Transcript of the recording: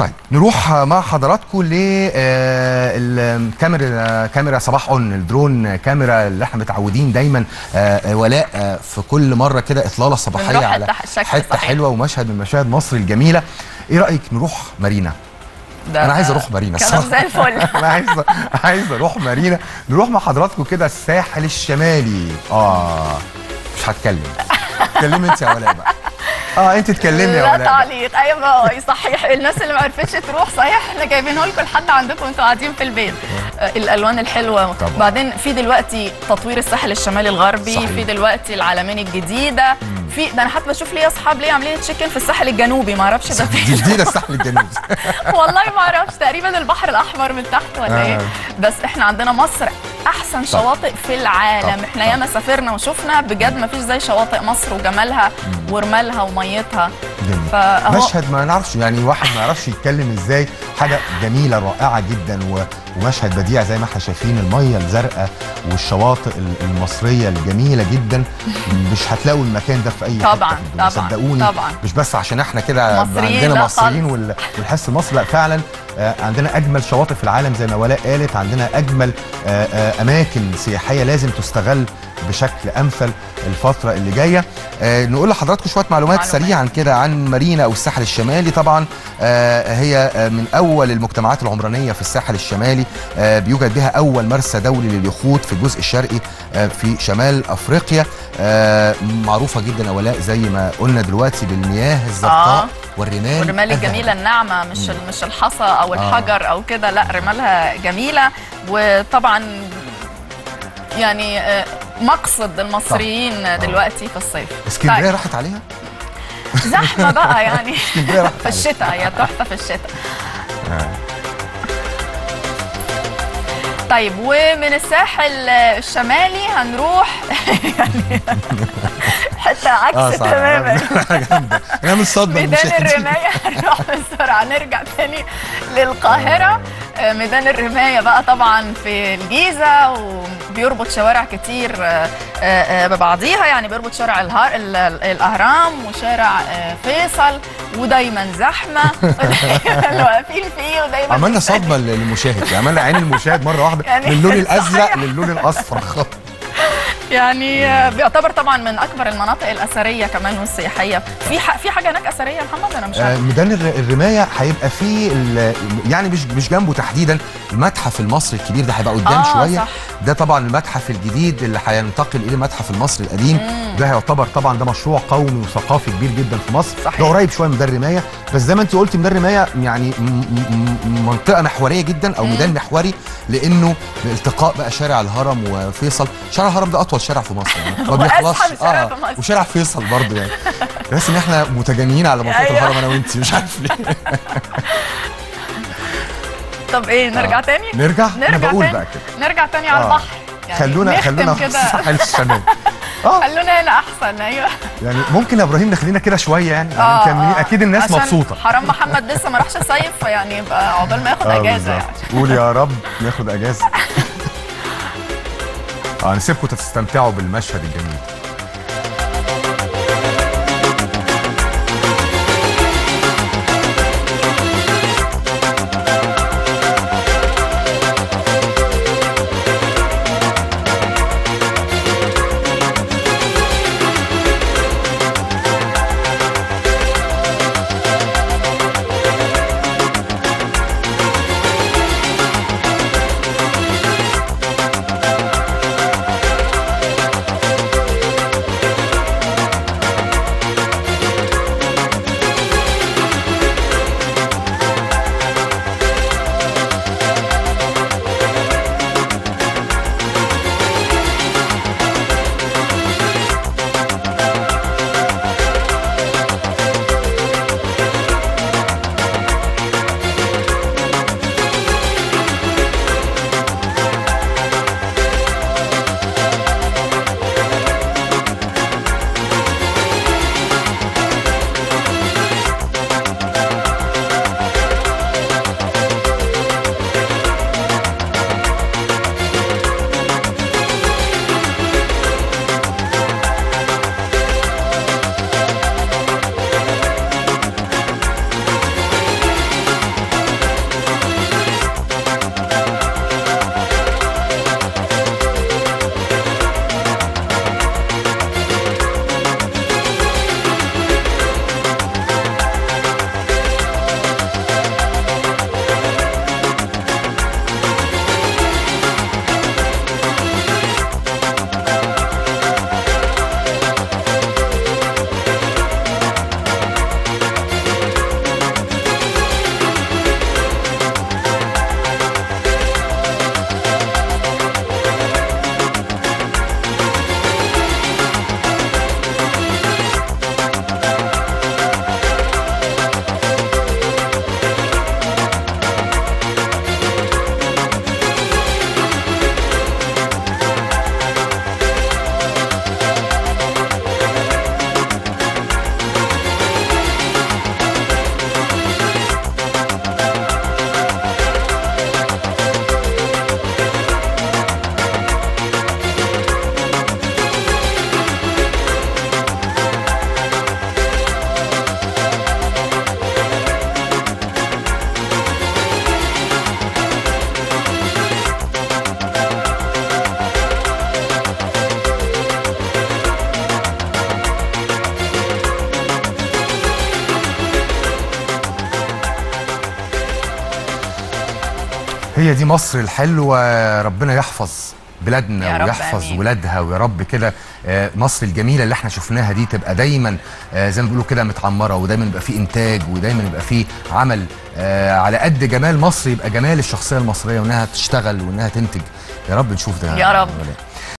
طيب نروح مع حضراتكم للكاميرا كاميرا صباح اون الدرون كاميرا اللي احنا متعودين دايما آه، ولاء آه، في كل مره كده اطلاله صباحيه بنروح على حتة شكل حته صحيح. حلوه ومشهد من مشاهد مصر الجميله ايه رايك نروح مارينا ده انا عايز اروح مارينا كلام الصراحة. زي الفل انا عايز عايز اروح مارينا نروح مع حضراتكم كده الساحل الشمالي اه مش هتكلم اتكلمي انت يا ولاء بقى اه انت اتكلمي يا لا ولاء بقى. تعليق ايوه صحيح الناس اللي ما عرفتش تروح صحيح احنا جايبينه لكم لحد عندكم وانتوا قاعدين في البيت آه، الالوان الحلوه طبعا. بعدين في دلوقتي تطوير الساحل الشمالي الغربي صحيح. في دلوقتي العلمين الجديده في ده انا حتى بشوف ليا اصحاب ليه عاملين تشيكن في الساحل الجنوبي ما اعرفش ده دي فين جديده الساحل الجنوبي والله ما اعرفش تقريبا البحر الاحمر من تحت ولا آه. ايه بس احنا عندنا مصر احسن شواطئ في العالم طبعا. احنا ياما سافرنا وشفنا بجد ما فيش زي شواطئ مصر وجمالها ورمالها وميتها جميل. فاهو مشهد ما نعرفش يعني واحد ما يعرفش يتكلم ازاي حاجه جميله رائعه جدا و- ومشهد بديع زي ما احنا شايفين الميه الزرقاء والشواطئ ال- المصريه الجميله جدا مش هتلاقوا المكان ده في اي طبعاً، حتة في الدنيا. طبعاً، صدقوني طبعاً. مش بس عشان احنا كده مصريين، عندنا لا مصريين خالص. وال- والحس المصري لا فعلا آه، عندنا اجمل شواطئ في العالم زي ما ولاء قالت عندنا اجمل آه، آه، اماكن سياحيه لازم تستغل بشكل امثل الفتره اللي جايه آه، نقول لحضراتكم شويه معلومات, معلومات. سريعا كده عن مارينا او الساحل الشمالي طبعا آه، هي آه، من اول المجتمعات العمرانيه في الساحل الشمالي آه، بيوجد بها اول مرسى دولي لليخوت في الجزء الشرقي آه، في شمال افريقيا آه، معروفه جدا يا ولاء زي ما قلنا دلوقتي بالمياه الزرقاء آه. والرمال والرمال الذهبية. الجميله الناعمه مش ال- مش الحصى او آه. الحجر او كده لا رمالها جميله وطبعا يعني آه، مقصد المصريين دلوقتي في الصيف اسكندريه طيب، راحت عليها زحمه بقى يعني اسكندريه راحت في الشتاء هي تحفه في الشتاء طيب ومن الساحل الشمالي هنروح يعني حته عكس اه صح تماما جامده نعمل صدمه ميدان للمشاهدين. الرماية هنروح بسرعة نرجع تاني للقاهرة آه، ميدان الرماية بقى طبعا في الجيزة وبيربط شوارع كتير آه، آه، آه، ببعضيها يعني بيربط شارع الهار ال- ال- الأهرام وشارع آه، فيصل ودايما زحمة اللي واقفين فيه ودايما عملنا مستنيين. صدمه للمشاهد يعني عملنا عين المشاهد مره واحده يعني من اللون الازرق صحيح. للون الاصفر خالص يعني آه، بيعتبر طبعا من أكبر المناطق الأثرية كمان والسياحية في ح- في حاجة هناك أثرية يا محمد أنا مش آه، عارفة ميدان الر- الرمايه هيبقى فيه ال- يعني مش مش جنبه تحديدا المتحف المصري الكبير ده هيبقى قدام آه، شويه صح. ده طبعا المتحف الجديد اللي هينتقل اليه المتحف المصري القديم ده هيعتبر طبعا ده مشروع قومي وثقافي كبير جدا في مصر صحيح. ده قريب شويه من ميدان الرمايه بس زي ما انت قلتي ميدان الرمايه يعني م- م- م- منطقه محوريه جدا او ميدان محوري لانه التقاء بقى شارع الهرم وفيصل شارع الهرم ده اطول شارع في مصر يعني ما وأزحم بيخلصش شارع في مصر. وشارع فيصل برضه يعني تحس ان احنا متجانين على منطقه أيوة. الهرم انا وانت مش عارف ليه طب ايه نرجع آه. تاني؟ نرجع انا نرجع بقول تاني بقى كده نرجع تاني على آه. البحر يعني خلونا نختم خلونا في كده الساحل الشمالي اه خلونا هنا احسن ايوه يعني ممكن يا ابراهيم نخلينا كده شويه يعني, يعني آه، مكملين آه. اكيد الناس عشان مبسوطه حرام محمد لسه ما راحش صيف فيعني يبقى عقبال ما ياخد آه، اجازه بالظبط. يعني قول يا رب ناخد اجازه اه نسيبكم تستمتعوا بالمشهد الجميل هي دي مصر الحلوه ربنا يحفظ يا بلادنا رب ويحفظ آمين. ولادها ويا رب كده آه، مصر الجميله اللي احنا شفناها دي تبقى دايما آه، زي ما بيقولوا كده متعمره ودايما يبقى في انتاج ودايما يبقى في عمل آه، على قد جمال مصر يبقى جمال الشخصيه المصريه وانها تشتغل وانها تنتج يا رب نشوف ده يا رب. ولا-